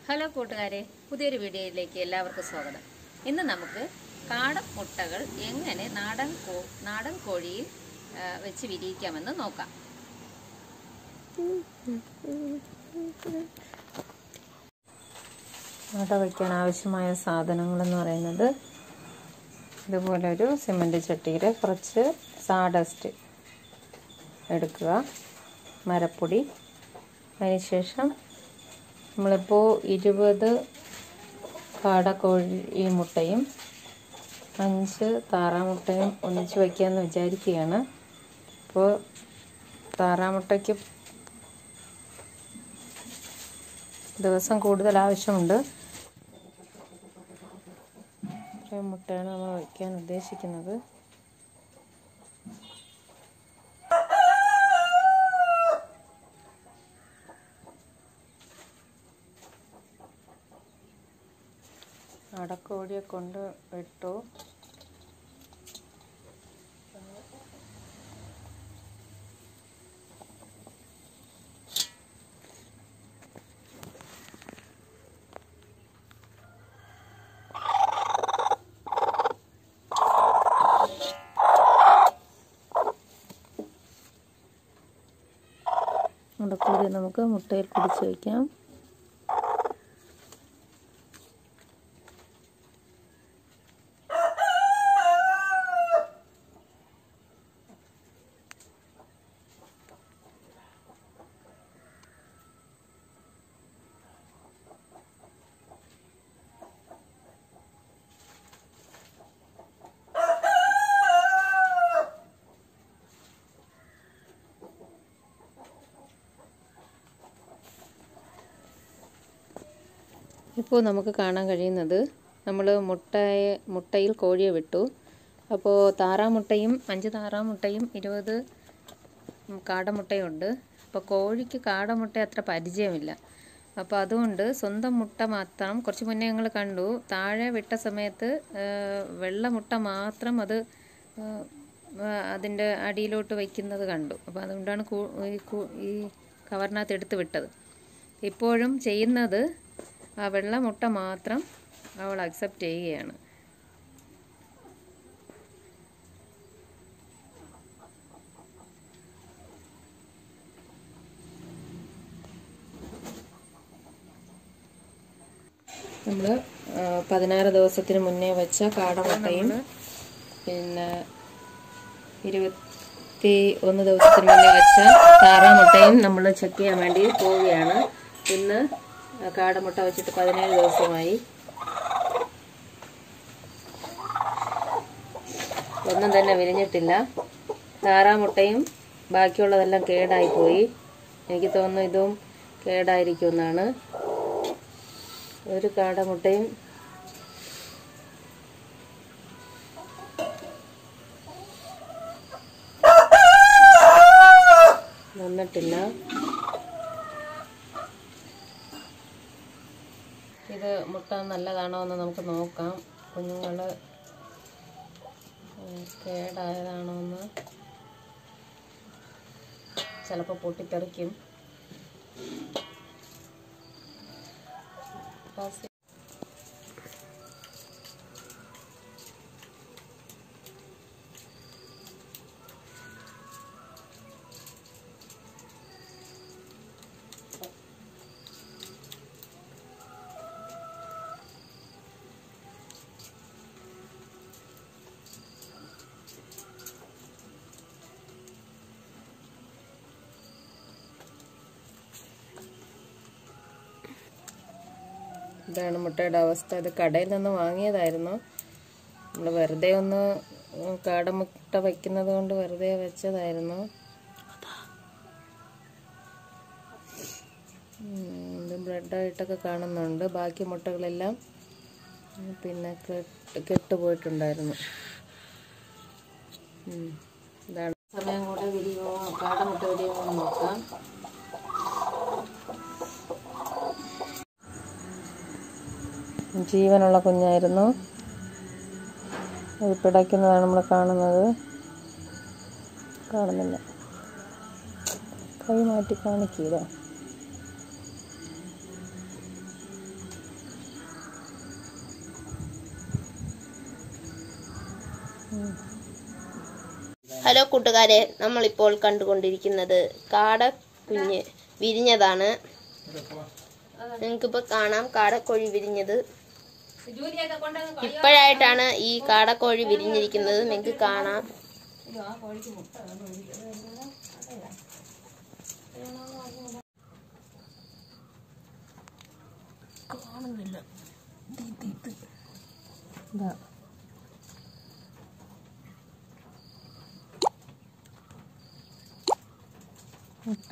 Hello കൂട്ടുകാരെ പുതിയൊരു വീഡിയോയിലേക്ക് എല്ലാവർക്കും സ്വാഗതം ഇന്ന് നമുക്ക് കാടൻ മുട്ടകൾ എങ്ങനെ നാടൻ കോ നാടൻ കോഴിയിൽ ആ, വെച്ച് വിരിയിക്കാമെന്ന് നോക്കാം മുട്ട വയ്ക്കാൻ ആവശ്യമായ സാധനങ്ങളെന്ന് പറയുന്നത് ഇതുപോലെ ഒരു സിമൻറ്റ് ചട്ടിയിൽ കുറച്ച് സാഡസ്റ്റ് എടുക്കുക മരപ്പൊടി അതിനുശേഷം നമ്മളിപ്പോൾ ഇരുപത് കാടക്കോഴി മുട്ടയും അഞ്ച് താറാമുട്ടയും ഒന്നിച്ച് വയ്ക്കാമെന്ന് വിചാരിക്കുകയാണ് അപ്പോൾ താറാമുട്ടയ്ക്ക് ദിവസം കൂടുതൽ ആവശ്യമുണ്ട് ഇത്രയും മുട്ടയാണ് നമ്മൾ വയ്ക്കാൻ ഉദ്ദേശിക്കുന്നത് അടക്കോഴിയെ കൊണ്ട് ഇട്ടു അടക്കോഴി നമുക്ക് മുട്ടയിൽ പിടിച്ച് വയ്ക്കാം ഇപ്പോൾ നമുക്ക് കാണാൻ കഴിയുന്നത് നമ്മൾ മുട്ടയെ മുട്ടയിൽ കോഴിയെ വിട്ടു അപ്പോൾ താറാമുട്ടയും അഞ്ച് താറാമുട്ടയും ഇരുപത് കാടമുട്ടയുണ്ട് അപ്പോൾ കോഴിക്ക് കാടമുട്ട അത്ര പരിചയമില്ല അപ്പോൾ അതുകൊണ്ട് സ്വന്തം മുട്ട മാത്രം കുറച്ച് മുന്നേ ഞങ്ങൾ കണ്ടു താഴെ വിട്ട സമയത്ത് ആ, വെള്ള മുട്ട മാത്രം അത് ആ, അതിൻ്റെ അടിയിലോട്ട് വയ്ക്കുന്നത് കണ്ടു അപ്പോൾ അതുകൊണ്ടാണ് കൂ- ഈ കൂ- ഈ കവറിനകത്ത് എടുത്ത് വിട്ടത് ഇപ്പോഴും ചെയ്യുന്നത് ആ വെള്ള മുട്ട മാത്രം അവൾ അക്സെപ്റ്റ് ചെയ്യുകയാണ് നമ്മൾ പതിനാറ് ദിവസത്തിന് മുന്നേ വെച്ച കാടമുട്ടയും പിന്നെ ഇരുപത്തി ഒന്ന് ദിവസത്തിന് മുന്നേ വെച്ച താറാമുട്ടയും നമ്മൾ ചെക്ക് ചെയ്യാൻ വേണ്ടി പോവുകയാണ് ഇന്ന് കാടമുട്ട വെച്ചിട്ട് പതിനേഴ് ദിവസമായി ഒന്നും തന്നെ വിരിഞ്ഞിട്ടില്ല താറാമുട്ടയും ബാക്കിയുള്ളതെല്ലാം കേടായി പോയി എനിക്ക് തോന്നുന്നു ഇതും കേടായിരിക്കുമെന്നാണ് ഒരു കാടമുട്ടയും വന്നിട്ടില്ല ഇത് മുട്ട നല്ലതാണോ എന്ന് നമുക്ക് നോക്കാം കുഞ്ഞുങ്ങൾ കേടായതാണോ എന്ന് ചിലപ്പോൾ പൊട്ടിത്തെറിക്കും പാസ് ഇതാണ് മുട്ടയുടെ അവസ്ഥ ഇത് കടയിൽ നിന്ന് വാങ്ങിയതായിരുന്നു നമ്മൾ വെറുതെ ഒന്ന് കാടമുട്ട വയ്ക്കുന്നത് കൊണ്ട് വെറുതെ വെച്ചതായിരുന്നു ഉം, ഇത് ബ്രെഡായിട്ടൊക്കെ കാണുന്നുണ്ട് ബാക്കി മുട്ടകളെല്ലാം ഉം, പിന്നെ കെട്ട് കെട്ടുപോയിട്ടുണ്ടായിരുന്നു ഉം, ഇതാണ് സമയം കൂടെ വിരിയുമോ കാടമുട്ട വിരിയുമോ എന്ന് നോക്കാം ജീവനുള്ള കുഞ്ഞായിരുന്നു അത് പിടയ്ക്കുന്നതാണ് നമ്മൾ കാണുന്നത് കാണുന്നില്ല കൈ മാറ്റി കാണിക്കുക ഹലോ കൂട്ടുകാരെ നമ്മളിപ്പോൾ കണ്ടുകൊണ്ടിരിക്കുന്നത് കാടക്കുഞ്ഞ് വിരിഞ്ഞതാണ് നിങ്ങൾക്കിപ്പോൾ കാണാം കാടക്കോഴി വിരിഞ്ഞത് ഇപ്പോഴായിട്ടാണ് ഈ കാടക്കോഴി വിരിഞ്ഞിരിക്കുന്നത് നിങ്ങൾക്ക് കാണാം ഇതാ മുട്ട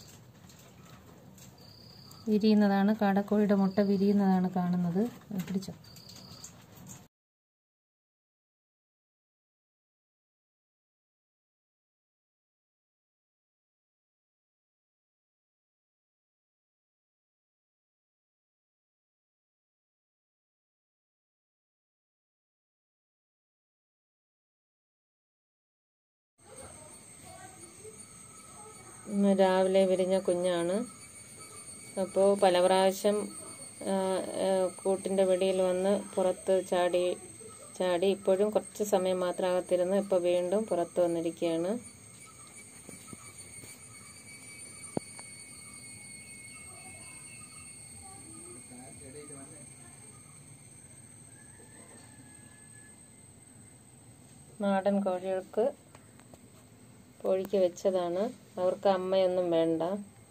വിരിയുന്നതാണ് കാടക്കോഴിയുടെ മുട്ട വിരിയുന്നതാണ് കാണുന്നത് പിടിച്ചോ ഇന്ന് രാവിലെ വിരിഞ്ഞ കുഞ്ഞാണ് അപ്പോൾ പല പ്രാവശ്യം ആ, ആ, കൂട്ടിൻ്റെ വെടിയിൽ വന്ന് പുറത്ത് ചാടി ചാടി ഇപ്പോഴും കുറച്ച് സമയം മാത്രം അകത്തിരുന്ന് ഇപ്പോൾ വീണ്ടും പുറത്ത് വന്നിരിക്കുകയാണ് നാടൻ കോഴികൾക്ക് കോഴിക്ക് വെച്ചതാണ് അവർക്ക് അമ്മയൊന്നും വേണ്ട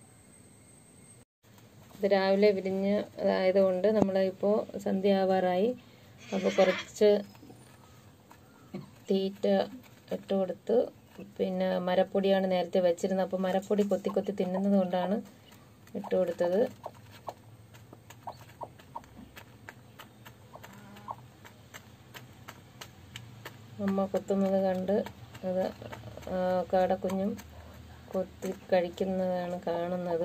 ഇത് രാവിലെ വിരിഞ്ഞ് ആയതുകൊണ്ട് നമ്മൾ ഇപ്പോൾ സന്ധ്യ ആവാറായി അപ്പോൾ കുറച്ച് തീറ്റ ഇട്ട് കൊടുത്ത് പിന്നെ മരപ്പൊടിയാണ് നേരത്തെ വെച്ചിരുന്നത് അപ്പോൾ മരപ്പൊടി കൊത്തി കൊത്തി തിന്നുന്നത് കൊണ്ടാണ് ഇട്ട് കൊടുത്തത് അമ്മ കൊത്തുന്നത് കണ്ട് അത് ആ, കാടക്കുഞ്ഞും കൊത്തി കഴിക്കുന്നതാണ് കാണുന്നത്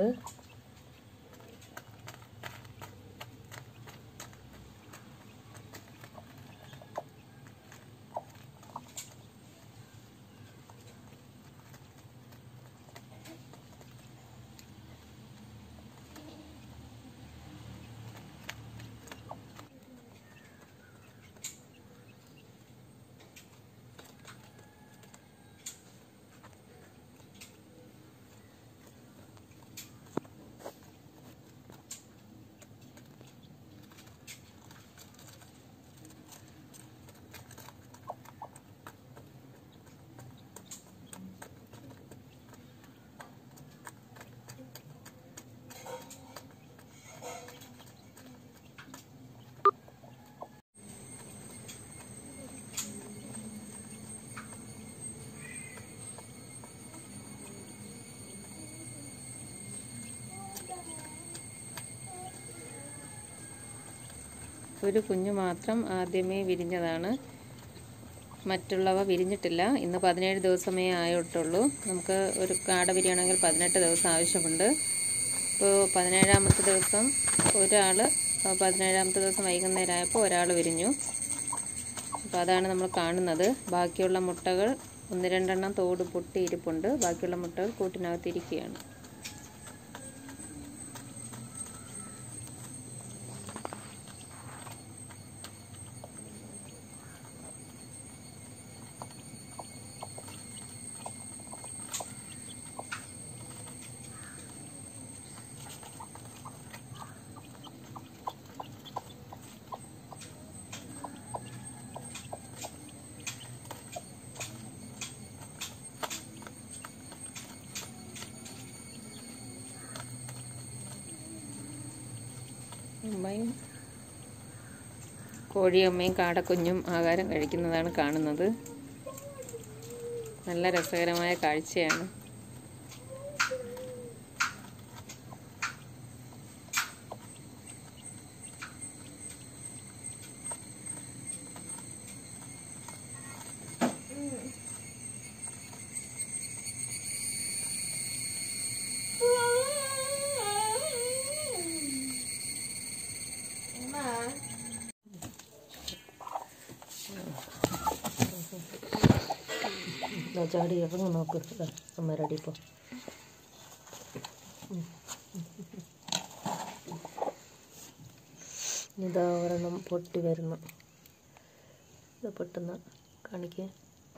ഒരു കുഞ്ഞു മാത്രം ആദ്യമേ വിരിഞ്ഞതാണ് മറ്റുള്ളവ വിരിഞ്ഞിട്ടില്ല ഇന്ന് പതിനേഴ് ദിവസമേ ആയിട്ടുള്ളൂ നമുക്ക് ഒരു കാട വിരിയണമെങ്കിൽ പതിനെട്ട് ദിവസം ആവശ്യമുണ്ട് ഇപ്പോൾ പതിനേഴാമത്തെ ദിവസം ഒരാൾ പതിനേഴാമത്തെ ദിവസം വൈകുന്നേരം ആയപ്പോൾ ഒരാൾ വിരിഞ്ഞു അപ്പോൾ അതാണ് നമ്മൾ കാണുന്നത് ബാക്കിയുള്ള മുട്ടകൾ ഒന്ന് രണ്ടെണ്ണം തോട് പൊട്ടി ഇരിപ്പുണ്ട് ബാക്കിയുള്ള മുട്ടകൾ കൂട്ടിനകത്ത് ഇരിക്കുകയാണ് അമ്മയും കോഴിയമ്മയും കാടക്കുഞ്ഞും ആഹാരം കഴിക്കുന്നതാണ് കാണുന്നത് നല്ല രസകരമായ കാഴ്ചയാണ് ചാടി ഇറങ്ങി നോക്ക് അമ്മരടി ഇപ്പോൾ ഇതാ ഒരെണ്ണം പൊട്ടി വരുന്നു ഇത് പൊട്ടുന്ന കാണിക്കേ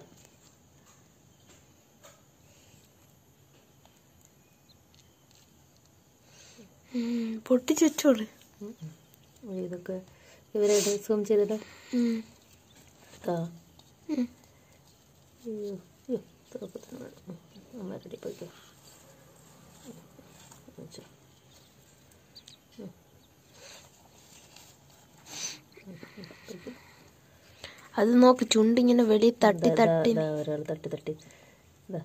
പൊട്ടിച്ച് വെച്ചോളൂ ഇതൊക്കെ ഇവരെ സൂം ചെയ്തിട്ട് ആ അയ്യോ അയ്യോ ഇതൊക്കെ തന്നെ വേണം. അമ്മ റെഡി പോയിക്കോ വെച്ചോ. അത് നോക്ക് ചുണ്ടിങ്ങനെ വെളി തട്ടി തട്ടി ഒരാൾ തട്ടി തട്ടി ഇതാ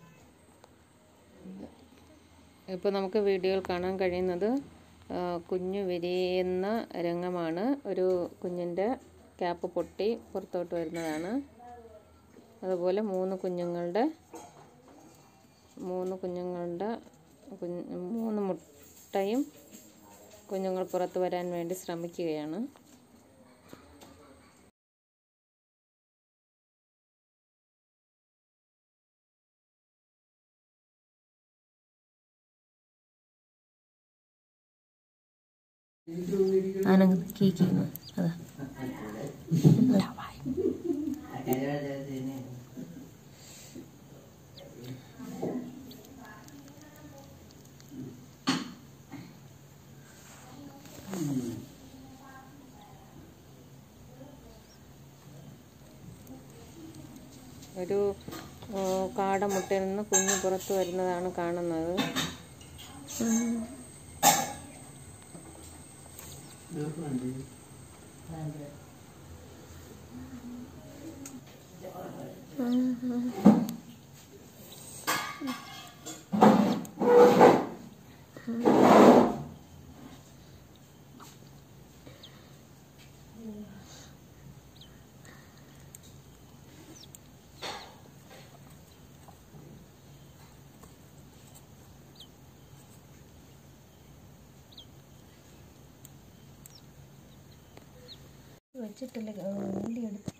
ഇപ്പോൾ നമുക്ക് വീഡിയോയിൽ കാണാൻ കഴിയുന്നത് ആ, കുഞ്ഞ് വിരിയുന്ന രംഗമാണ് ഒരു കുഞ്ഞിൻ്റെ ക്യാപ്പ് പൊട്ടി പുറത്തോട്ട് വരുന്നതാണ് അതുപോലെ മൂന്ന് കുഞ്ഞുങ്ങളുടെ മൂന്ന് കുഞ്ഞുങ്ങളുടെ കുഞ്ഞ് മൂന്ന് മുട്ടയും കുഞ്ഞുങ്ങൾ പുറത്ത് വരാൻ വേണ്ടി ശ്രമിക്കുകയാണ് ആനങ്ങ് കീക്കുന്നു അതാ ഒരു ആ, കാടമുട്ടയിൽ നിന്ന് കുഞ്ഞ് പുറത്ത് വരുന്നതാണ് കാണുന്നത് വെച്ചിട്ടില്ല ഉള്ളി എടുത്ത്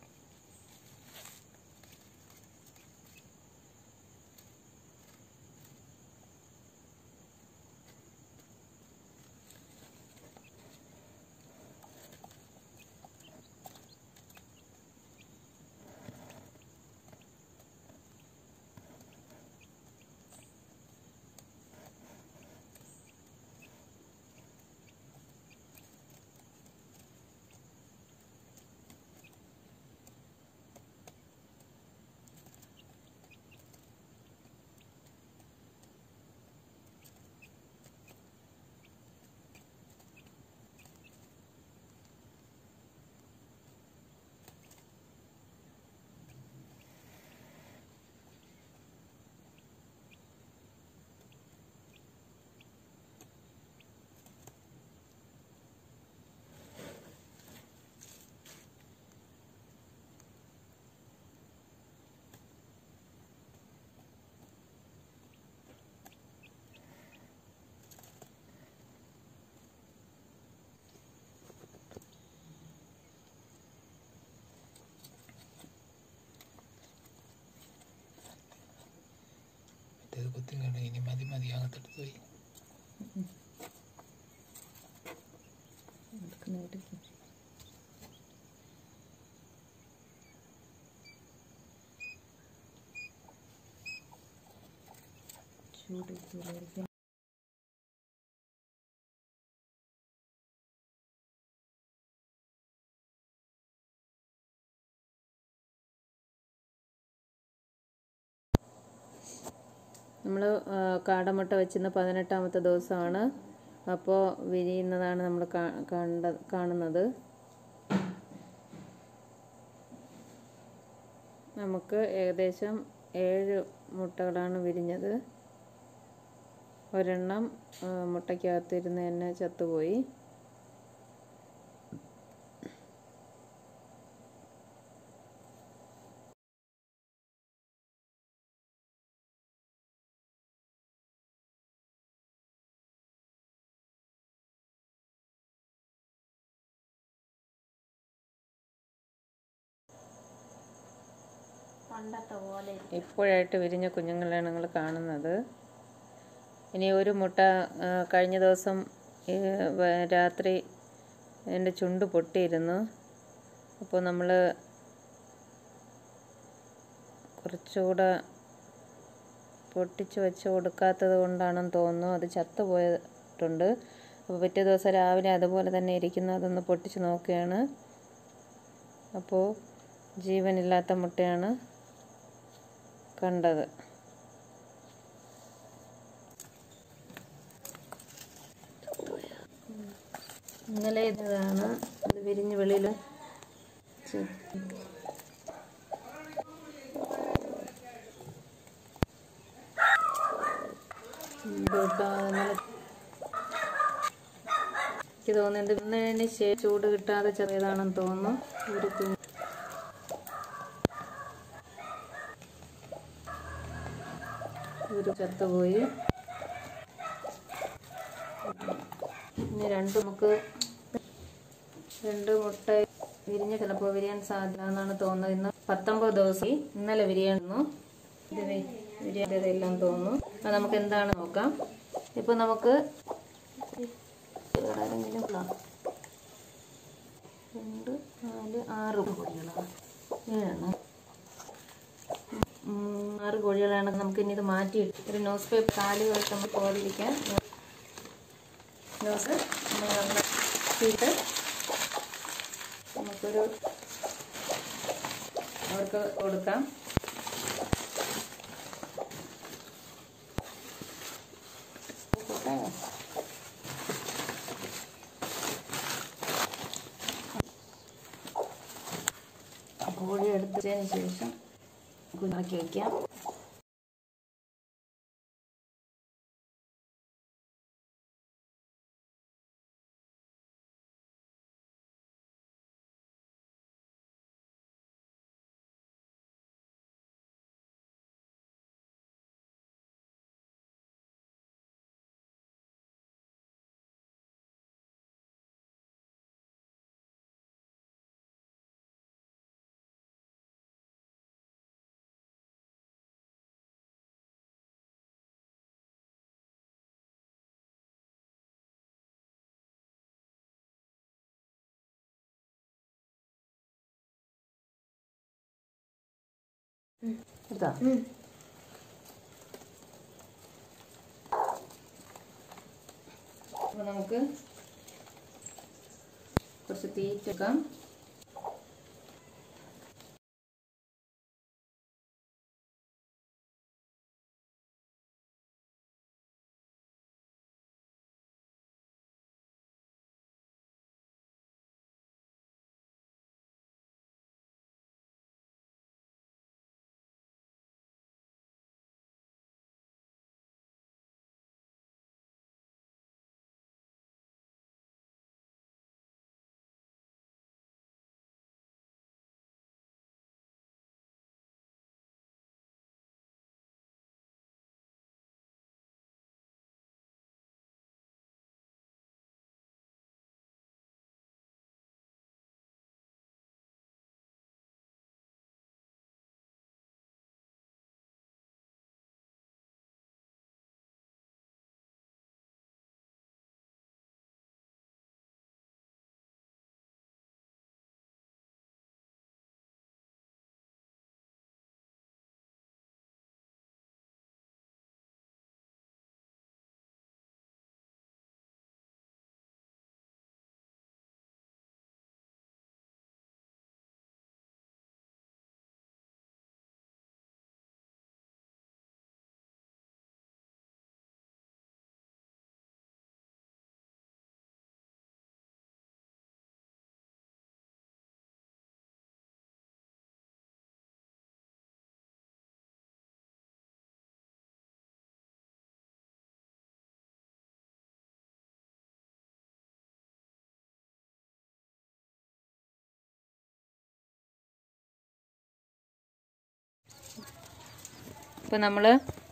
മറ്റേത് കുത്തിങ്ങണ്ട് ഇനി മതി മതി അകത്തെടുത്ത് പോയി നമ്മൾ കാടമുട്ട വെച്ചിരുന്ന പതിനെട്ടാമത്തെ ദിവസമാണ് അപ്പോൾ വിരിയുന്നതാണ് നമ്മൾ കണ്ട കാണുന്നത് നമുക്ക് ഏകദേശം ഏഴ് മുട്ടകളാണ് വിരിഞ്ഞത് ഒരെണ്ണം ആ, മുട്ടയ്ക്കകത്തിരുന്ന് തന്നെ ചത്തുപോയി ഇപ്പോഴായിട്ട് വിരിഞ്ഞ കുഞ്ഞുങ്ങളെയാണ് നിങ്ങൾ കാണുന്നത് ഇനി ഒരു മുട്ട ആ, കഴിഞ്ഞ ദിവസം ഈ, വ- രാത്രി എൻ്റെ ചുണ്ട് പൊട്ടിയിരുന്നു അപ്പോൾ നമ്മൾ കുറച്ചുകൂടെ പൊട്ടിച്ച് വെച്ച് കൊടുക്കാത്തത് കൊണ്ടാണെന്ന് തോന്നുന്നു അത് ചത്തുപോയിട്ടുണ്ട് അപ്പോൾ പിറ്റേ ദിവസം രാവിലെ അതുപോലെ തന്നെ ഇരിക്കുന്നു അതൊന്ന് പൊട്ടിച്ച് നോക്കുകയാണ് അപ്പോൾ ജീവനില്ലാത്ത മുട്ടയാണ് കണ്ടത് ഇന്നലെ ഇതാണ് അത് വിരിഞ്ഞ് വെളിയിൽ എനിക്ക് തോന്നുന്നത് ഇന്നതിന് ശേഷം ചൂട് കിട്ടാതെ ചെറിയതാണെന്ന് തോന്നുന്നു ഒരു കുഞ്ഞ് ഒരു ചത്തുപോയി ഇനി രണ്ട് നമുക്ക് രണ്ട് മുട്ട വിരിഞ്ഞ് ചിലപ്പോൾ വിരിയാൻ സാധ്യത എന്നാണ് തോന്നുന്നത് ഇന്ന് പത്തൊമ്പത് ദിവസം ഇന്നലെ വിരിയായിരുന്നു ഇത് വി- വിരിയാതെല്ലാം തോന്നുന്നു അത് നമുക്ക് എന്താണ് നോക്കാം ഇപ്പൊ നമുക്ക് വേറെ ആരെങ്കിലും ഉണ്ടോ? രണ്ട് നാല് ആറ് കോഴികളാണ് ഏഴെണ്ണം ഉം, ആറ് കോഴികളാണ് നമുക്ക് ഇനി ഇത് മാറ്റി ഒരു ന്യൂസ് പേപ്പർ കാല് വെച്ച് നമുക്ക് പോകാതിരിക്കാൻ ന്യൂസ് നമ്മൾ നന്നാക്കിയിട്ട് നമുക്കൊരു അവർക്ക് കൊടുക്കാം കോഴി എടുത്തതിന് ശേഷം കുഞ്ഞാക്കി വയ്ക്കാം ഇതാ അപ്പോൾ നമുക്ക് കുറച്ച് തീറ്റക്കാം ഇപ്പം നമ്മൾ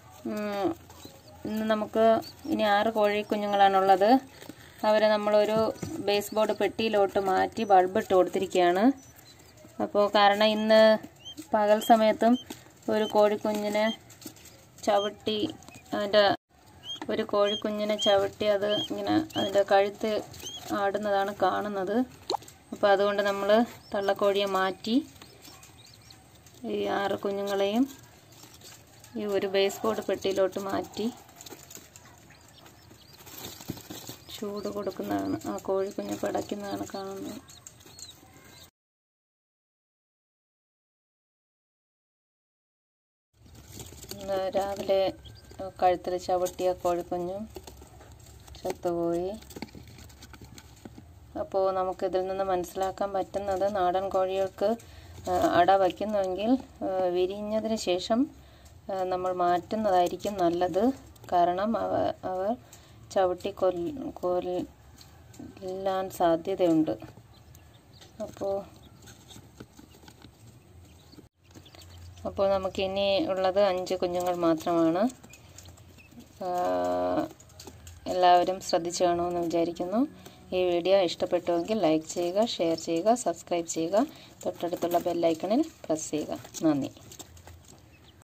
ഇന്ന് നമുക്ക് ഇനി ആറ് കോഴി കുഞ്ഞുങ്ങളാണുള്ളത് അവരെ നമ്മളൊരു ബേസ് ബോർഡ് പെട്ടിയിലോട്ട് മാറ്റി ബൾബ് ഇട്ട് കൊടുത്തിരിക്കുകയാണ് അപ്പോൾ കാരണം ഇന്ന് പകൽ സമയത്തും ഒരു കോഴിക്കുഞ്ഞിനെ ചവിട്ടി അതിൻ്റെ ഒരു കോഴിക്കുഞ്ഞിനെ ചവിട്ടി അത് ഇങ്ങനെ അതിൻ്റെ കഴുത്ത് ആടുന്നതാണ് കാണുന്നത് അപ്പോൾ അതുകൊണ്ട് നമ്മൾ തള്ളക്കോഴിയെ മാറ്റി ഈ ആറ് കുഞ്ഞുങ്ങളെയും ഈ ഒരു ബേസ് ബോർഡ് പെട്ടിയിലോട്ട് മാറ്റി ചൂട് കൊടുക്കുന്നതാണ് ആ കോഴിക്കുഞ്ഞ് പടയ്ക്കുന്നതാണ് കാണുന്നത് ഇന്ന് രാവിലെ കഴുത്തിൽ ചവിട്ടിയ കോഴിക്കുഞ്ഞും ചത്തുപോയി അപ്പോൾ നമുക്കിതിൽ നിന്ന് മനസ്സിലാക്കാൻ പറ്റുന്നത് നാടൻ കോഴികൾക്ക് ആ, അട വയ്ക്കുന്നുവെങ്കിൽ ആ, വിരിഞ്ഞതിന് ശേഷം ആ, നമ്മൾ മാറ്റുന്നതായിരിക്കും നല്ലത് കാരണം അവ അവർ ചവിട്ടി കൊല്ല കൊല്ലാൻ സാധ്യതയുണ്ട് അപ്പോൾ അപ്പോൾ നമുക്കിനി ഉള്ളത് അഞ്ച് കുഞ്ഞുങ്ങൾ മാത്രമാണ് ആ, എല്ലാവരും ശ്രദ്ധിച്ചു കാണുമെന്ന് വിചാരിക്കുന്നു ഈ വീഡിയോ ഇഷ്ടപ്പെട്ടുവെങ്കിൽ ലൈക്ക് ചെയ്യുക ഷെയർ ചെയ്യുക സബ്സ്ക്രൈബ് ചെയ്യുക തൊട്ടടുത്തുള്ള ബെല്ലൈക്കണിൽ പ്രസ് ചെയ്യുക നന്ദി